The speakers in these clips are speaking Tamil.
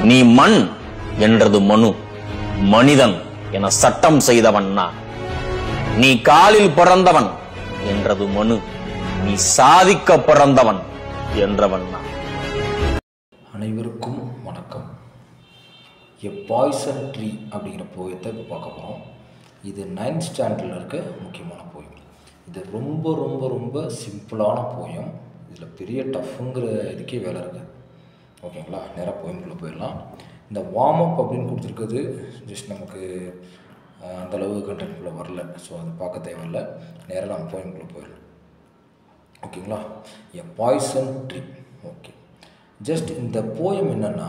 நீ மண் என்றது மனு மனிதன் என சட்டம் செய்தவன் நான் நீ காலில் பிறந்தவன் என்றது மனு நீ சாதிக்க பிறந்தவன் என்றவன் நான் அனைவருக்கும் வணக்கம் எ பாய்சன் ட்ரீ அப்படிங்கிற போயத்தை இப்போ பார்க்க போகிறோம் இது நைன்த் ஸ்டாண்டர்டில் இருக்க முக்கியமான போயம் இது ரொம்ப ரொம்ப ரொம்ப சிம்பிளான போயம் இதில் பெரிய டஃப்புங்கிற இதுக்கே வேலை இருக்குது ஓகேங்களா நேராக போயம்குள்ளே போயிடலாம் இந்த வார்ம் அப் அப்படின்னு கொடுத்துருக்குது ஜஸ்ட் நமக்கு அஹ், அந்த அளவு கண்டென்ட்குள்ளே வரல ஸோ அது பார்க்க தேவையில்லை நேராக நம்ம போயம்குள்ளே போயிடலாம் ஓகேங்களா a poison tree okay just இந்த போயம் என்னென்னா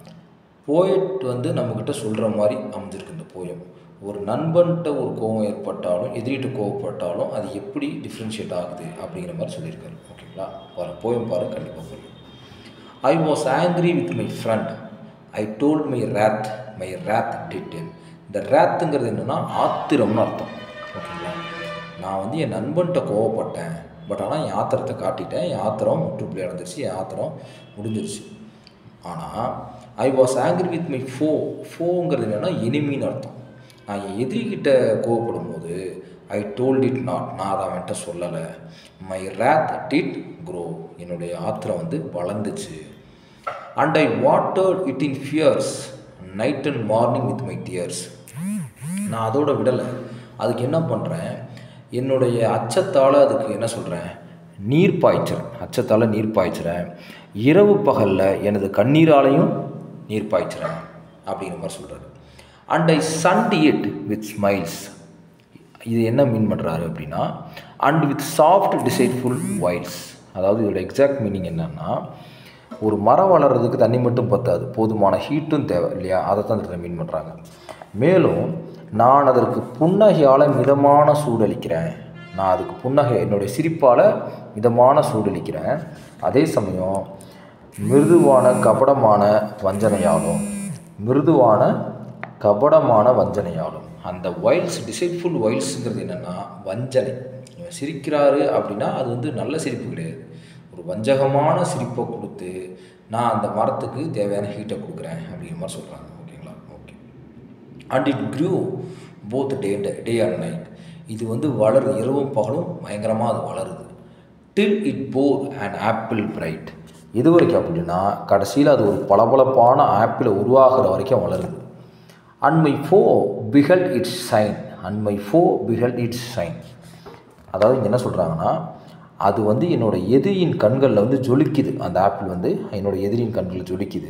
போயட் வந்து நம்மக்கிட்ட சொல்கிற மாதிரி அமைஞ்சிருக்கு இந்த போயம் ஒரு நண்பன்கிட்ட ஒரு கோவம் ஏற்பட்டாலும் எதிரிட்டு கோவப்பட்டாலும் அது எப்படி டிஃப்ரென்ஷியேட் ஆகுது அப்படிங்கிற மாதிரி சொல்லியிருக்காரு ஓகேங்களா பாரு போயம் பாரு கண்டிப்பாக புரியும் I was angry with my friend I told my wrath my wrath did end இந்த ரேத்துங்கிறது என்னென்னா ஆத்திரம்னு அர்த்தம் ஓகேங்களா நான் வந்து என் நண்பன்கிட்ட கோவப்பட்டேன் பட் ஆனால் என் ஆத்திரத்தை காட்டிட்டேன் என் ஆத்திரம் முற்றுப்புள்ளி அடைஞ்சிருச்சு என் ஆத்திரம் முடிஞ்சிருச்சு ஆனால் I was angry with my foe ஃபோங்கிறது என்னென்னா எனிமின்னு அர்த்தம் நான் என் எதிரிகிட்ட கோவப்படும் போது ஐ டோல்ட் இட் நாட் நான் அதை அவன்கிட்ட சொல்லலை மை ரேத் டிட் க்ரோ என்னுடைய ஆத்திரம் வந்து வளர்ந்துச்சு and I water it in fears night and morning with my tears நான் அதோட விடலை அதுக்கு என்ன பண்ணுறேன் என்னுடைய அச்சத்தால் அதுக்கு என்ன சொல்கிறேன் நீர் பாய்ச்சுறேன் அச்சத்தால் நீர் பாய்ச்சுறேன் இரவு பகலில் எனது கண்ணீராலையும் நீர் பாய்ச்சுறேன் அப்படிங்கிற மாதிரி சொல்கிறாரு and I sunned it with smiles இது என்ன மீன் பண்ணுறாரு அப்படின்னா and with soft deceitful wiles அதாவது இதோட எக்ஸாக்ட் மீனிங் என்னன்னா ஒரு மரம் வளர்கிறதுக்கு தண்ணி மட்டும் பத்தாது போதுமான ஹீட்டும் தேவை இல்லையா அதை தான் இதில் மீன் பண்ணுறாங்க மேலும் நான் அதற்கு புன்னகையால் மிதமான சூடளிக்கிறேன் நான் அதுக்கு புன்னகை என்னுடைய சிரிப்பால் மிதமான சூடளிக்கிறேன் அதே சமயம் மிருதுவான கபடமான வஞ்சனையாலும் மிருதுவான கபடமான வஞ்சனையாலும் அந்த வைல்ஸ் டிசைட்ஃபுல் வைல்ஸுங்கிறது என்னென்னா வஞ்சனை இவன் சிரிக்கிறாரு அப்படின்னா அது வந்து நல்ல சிரிப்பு கிடையாது ஒரு வஞ்சகமான சிரிப்பை கொடுத்து நான் அந்த மரத்துக்கு தேவையான ஹீட்டை கொடுக்குறேன் அப்படிங்கிற மாதிரி சொல்கிறாங்க ஓகேங்களா okay and it grew both day day and night இது வந்து வளருது இரவும் பகலும் பயங்கரமாக அது வளருது till it bore and apple bright இது வரைக்கும் அப்படின்னா கடைசியில் அது ஒரு பளபளப்பான ஆப்பிளை உருவாகிற வரைக்கும் வளருது and my foe beheld its shine and my foe beheld its sign அதாவது இங்கே என்ன சொல்கிறாங்கன்னா அது வந்து என்னோட எதிரியின் கண்களில் வந்து ஜொலிக்குது அந்த ஆப்பிள் வந்து என்னோட எதிரியின் கண்களில் ஜொலிக்குது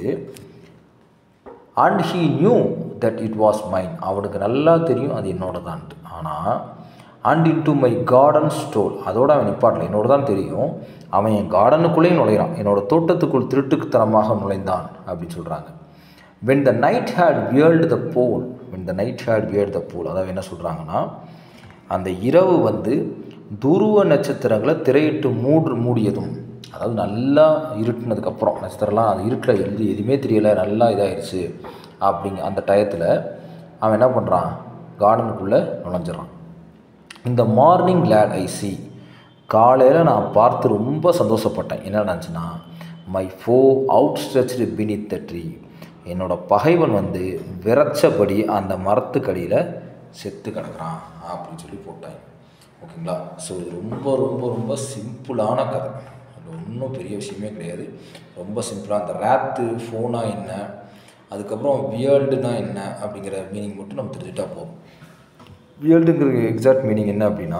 and he knew that it was mine அவனுக்கு நல்லா தெரியும் அது என்னோட தான்ட்டு ஆனால் and into my garden stole அதோட அவன் நிப்பாட்டல என்னோட தான் தெரியும் அவன் என் கார்டனுக்குள்ளேயும் நுழையிறான் என்னோட தோட்டத்துக்குள் திருட்டுத்தனமாக நுழைந்தான் அப்படின்னு சொல்கிறாங்க when the night had veiled the pole when the night had veiled the pole அதாவது என்ன சொல்கிறாங்கன்னா அந்த இரவு வந்து துருவ நட்சத்திரங்களை திரையிட்டு மூடு மூடியதும் அதாவது நல்லா இருட்டுனதுக்கப்புறம் நட்சத்திரம்லாம் அது இருட்டில் எழுதி எதுவுமே தெரியலை நல்லா இதாகிடுச்சு அப்படிங்க அந்த டயத்தில் அவன் என்ன பண்ணுறான் கார்டனுக்குள்ளே நுழைஞ்சிடறான் இந்த மார்னிங் லேட் ஐ சி காலையில் நான் பார்த்து ரொம்ப சந்தோஷப்பட்டேன் என்ன நினச்சுன்னா my foe outstretched beneath the tree என்னோடய பகைவன் வந்து விரைச்சபடி அந்த மரத்துக்கடியில் செத்து கிடக்குறான் அப்படின்னு சொல்லி போட்டேன் ஓகேங்களா ஸோ இது ரொம்ப ரொம்ப ரொம்ப சிம்பிளான கதை அது ஒன்றும் பெரிய விஷயமே கிடையாது ரொம்ப சிம்பிளாக அந்த ரேத்து ஃபோனா என்ன அதுக்கப்புறம் வியர்ல்டுனா என்ன அப்படிங்கிற மீனிங் மட்டும் நம்ம தெரிஞ்சுட்டா போதும் வியர்ல்டுங்கிற எக்ஸாக்ட் மீனிங் என்ன அப்படின்னா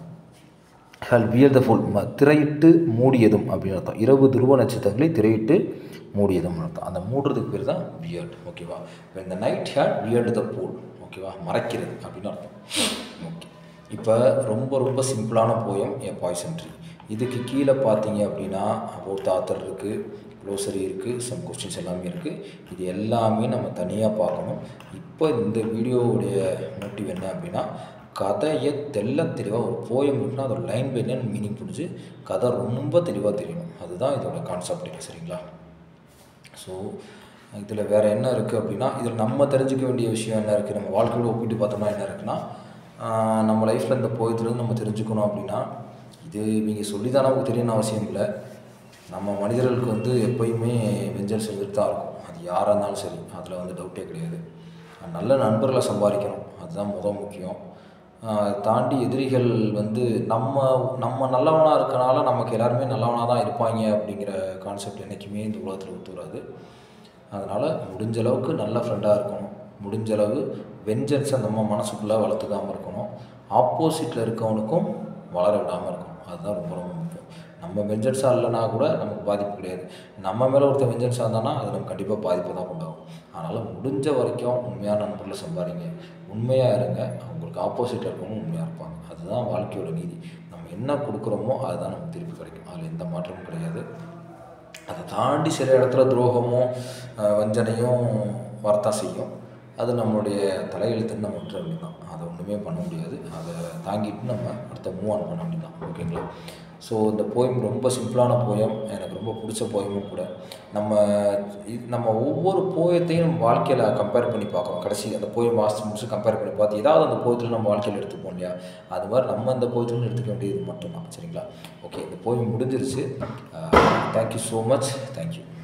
ஹல் வியர் த ஃபுல் ம திரையிட்டு மூடியதும் அப்படின்னு அர்த்தம் இரவு துருவ நட்சத்திரங்களை திரையிட்டு மூடியதும் அர்த்தம் அந்த மூடுறதுக்கு பேர் தான் வியர்ட் ஓகேவா இந்த night had veiled the pole ஓகேவா மறைக்கிறது அப்படின்னு அர்த்தம் ஓகே இப்போ ரொம்ப ரொம்ப சிம்பிளான போயம் என் பாய்சன் ட்ரீ இதுக்கு கீழே பார்த்தீங்க அப்படின்னா அபவுட் ஆத்தர் இருக்குது க்ளோசரி இருக்குது சம் கொஸ்டின்ஸ் எல்லாமே இருக்குது இது எல்லாமே நம்ம தனியாக பார்க்கணும் இப்போ இந்த வீடியோவுடைய மோட்டிவ் என்ன அப்படின்னா கதையை தெள்ள தெளிவாக ஒரு போயம் இருக்குன்னா அதோட லைன் பை லைன் மீனிங் புரிஞ்சு கதை ரொம்ப தெளிவாக தெரியணும் அதுதான் இதோட கான்செப்ட் சரிங்களா ஸோ இதில் வேறு என்ன இருக்குது அப்படின்னா இதில் நம்ம தெரிஞ்சுக்க வேண்டிய விஷயம் என்ன இருக்குது நம்ம வாழ்க்கையோட ஒப்பிட்டு பார்த்தோம்னா என்ன இருக்குன்னா ஆஹ் நம்ம லைஃப்பில் இந்த போயத்துலேருந்து நம்ம தெரிஞ்சுக்கணும் அப்படின்னா இது நீங்கள் சொல்லி தான் நமக்கு தெரியணும்னு அவசியம் இல்லை நம்ம மனிதர்களுக்கு வந்து எப்பயுமே வெஞ்சன்ஸ் இருந்துட்டு தான் இருக்கும் அது யாராக இருந்தாலும் சரி அதில் வந்து டவுட்டே கிடையாது நல்ல நண்பர்களை சம்பாதிக்கணும் அதுதான் முத முக்கியம் ஆஹ் தாண்டி எதிரிகள் வந்து நம்ம நம்ம நல்லவனாக இருக்கனால நமக்கு எல்லாருமே நல்லவனாக தான் இருப்பாங்க அப்படிங்கிற கான்செப்ட் என்றைக்குமே இந்த உலகத்தில் ஒத்து வராது அதனால் முடிஞ்ச அளவுக்கு நல்ல ஃப்ரெண்டாக இருக்கணும் முடிஞ்ச அளவு வெஞ்சன்ஸை நம்ம மனசுக்குள்ளே வளர்த்துக்காமல் இருக்கணும் ஆப்போசிட்டில் இருக்கவனுக்கும் வளர விடாமல் இருக்கணும் அதுதான் ரொம்ப ரொம்ப முக்கியம் நம்ம வெஞ்சன்ஸாக இல்லைனா கூட நமக்கு பாதிப்பு கிடையாது நம்ம மேலே ஒருத்தர் வெஞ்சன்ஸாக இருந்தானா அது நமக்கு கண்டிப்பாக பாதிப்பு தான் உண்டாகும் அதனால் முடிஞ்ச வரைக்கும் உண்மையான நண்பர்களை சம்பாதிங்க உண்மையாக இருங்க அவங்களுக்கு ஆப்போசிட்டில் இருக்கவங்க உண்மையாக இருப்பாங்க அதுதான் வாழ்க்கையோட நீதி நம்ம என்ன கொடுக்குறோமோ அதுதான் நமக்கு திருப்பி கிடைக்கும் அதில் எந்த மாற்றமும் கிடையாது அதை தாண்டி சில இடத்துல துரோகமும் அஹ், வஞ்சனையும் வரத்தான் செய்யும் அது நம்மளுடைய தலையெழுத்துன்னு நம்ம விட்டுற வேண்டியதான் அதை ஒன்றுமே பண்ண முடியாது அதை தாங்கிட்டு நம்ம அடுத்த மூவ் ஆன் பண்ண வேண்டியதான் ஓகேங்களா ஸோ இந்த போயம் ரொம்ப சிம்பிளான போயம் எனக்கு ரொம்ப பிடிச்ச போயமும் கூட நம்ம இது- நம்ம ஒவ்வொரு போயத்தையும் நம்ம வாழ்க்கையில் கம்பேர் பண்ணி பார்க்குறோம் கடைசி அந்த போயம் வாசித்து முடிச்சு கம்பேர் பண்ணி பார்த்து ஏதாவது அந்த போயத்தில் நம்ம வாழ்க்கையில் எடுத்துப்போம் இல்லையா அது மாதிரி நம்ம அந்த போயத்துலேருந்து எடுத்துக்க வேண்டியது மட்டும்தான் சரிங்களா ஓகே இந்த போயம் முடிஞ்சிருச்சு தேங்க்யூ ஸோ மச் தேங்க்யூ